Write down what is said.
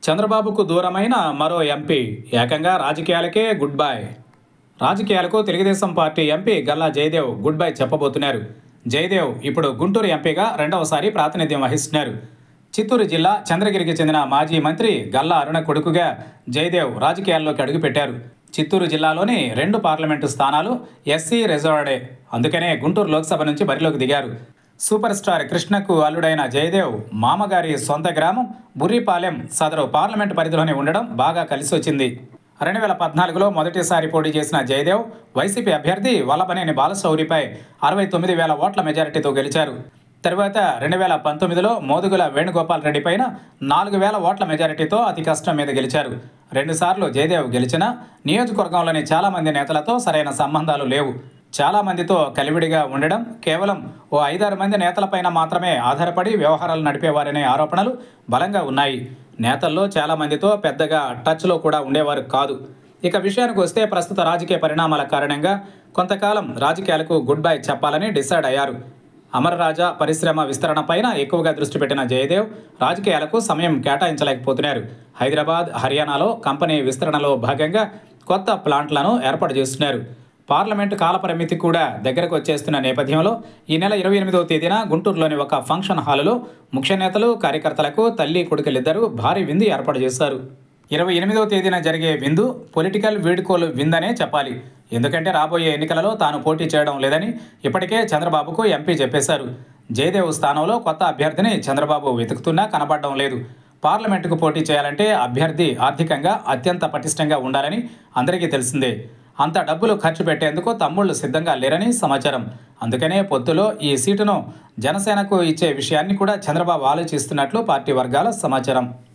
చంద్రబాబుకు దూరమైన మరో ఎంపీ ఏకంగా రాజకీయాలకే గుడ్ బై రాజకీయాలకు Telugu Desam party MP Galla Jayadev good bye చెప్పబోతున్నారు జయదేవ్ ఇప్పుడు గుంటూరు ఎంపీగా రెండవసారి ప్రాతినిధ్యం వహిస్తున్నారు చిత్తూరు జిల్లా చంద్రగిరికి చెందిన మాజీ మంత్రి గల్లా అరుణ కొడుకుగా జయదేవ్ రాజకీయాల్లోకి అడుగుపెట్టారు చిత్తూరు జిల్లాలోని రెండు పార్లమెంటు స్థానాలు ఎస్సీ రిజర్వ్డే అందుకనే గుంటూరు లోక్సభ నుంచి బరిలోకి దిగారు సూపర్ స్టార్ కృష్ణకు అల్లుడైన జయదేవ్ మామగారి సొంత గ్రామం బుర్రిపాలెం సదరు పార్లమెంట్ పరిధిలోనే ఉండడం బాగా కలిసి వచ్చింది రెండు వేల పద్నాలుగులో మొదటిసారి పోటీ చేసిన జయదేవ్ వైసీపీ అభ్యర్థి వల్లభనేని బాలశౌరిపై అరవై తొమ్మిది వేల ఓట్ల మెజారిటీతో గెలిచారు తరువాత రెండు వేల పంతొమ్మిదిలో మోదుగుల వేణుగోపాల్ రెడ్డి పైన నాలుగు వేల ఓట్ల మెజారిటీతో అతి కష్టం మీద గెలిచారు రెండుసార్లు జయదేవ్ గెలిచినా నియోజకవర్గంలోని చాలామంది నేతలతో సరైన సంబంధాలు లేవు చాలా మందితో కలివిడిగా ఉండడం కేవలం ఓ ఐదారు మంది నేతలపైన మాత్రమే ఆధారపడి వ్యవహారాలు నడిపేవారనే ఆరోపణలు బలంగా ఉన్నాయి నేతల్లో చాలా మందితో పెద్దగా టచ్లో కూడా ఉండేవారు కాదు ఇక విషయానికి వస్తే ప్రస్తుత రాజకీయ పరిణామాల కారణంగా కొంతకాలం రాజకీయాలకు గుడ్ బై చెప్పాలని డిసైడ్ అయ్యారు అమరరాజా పరిశ్రమ విస్తరణ పైన ఎక్కువగా దృష్టి పెట్టిన జయదేవ్ రాజకీయాలకు సమయం కేటాయించలేకపోతున్నారు హైదరాబాద్ హర్యానాలో కంపెనీ విస్తరణలో భాగంగా కొత్త ప్లాంట్లను ఏర్పాటు చేస్తున్నారు పార్లమెంటు కాలపరిమితి కూడా దగ్గరకు వచ్చేస్తున్న నేపథ్యంలో ఈ నెల ఇరవై ఎనిమిదవ తేదీన గుంటూరులోని ఒక ఫంక్షన్ హాలులో ముఖ్య నేతలు కార్యకర్తలకు తల్లి కొడుకులిద్దరూ భారీ విందు ఏర్పాటు చేశారు ఇరవై ఎనిమిదవ తేదీన జరిగే విందు పొలిటికల్ వీడ్కోలు విందనే చెప్పాలి ఎందుకంటే రాబోయే ఎన్నికలలో తాను పోటీ చేయడం లేదని ఇప్పటికే చంద్రబాబుకు ఎంపీ చెప్పేశారు జయదేవ్ స్థానంలో కొత్త అభ్యర్థిని చంద్రబాబు వెతుకుతున్నా కనబడడం లేదు పార్లమెంటుకు పోటీ చేయాలంటే అభ్యర్థి ఆర్థికంగా అత్యంత పటిష్టంగా ఉండాలని అందరికీ తెలిసిందే అంత డబ్బులు ఖర్చు పెట్టేందుకు తమ్ముళ్ళు సిద్ధంగా లేరని సమాచారం అందుకనే పొత్తులో ఈ సీటును జనసేనకు ఇచ్చే విషయాన్ని కూడా చంద్రబాబు ఆలోచిస్తున్నట్లు పార్టీ వర్గాల సమాచారం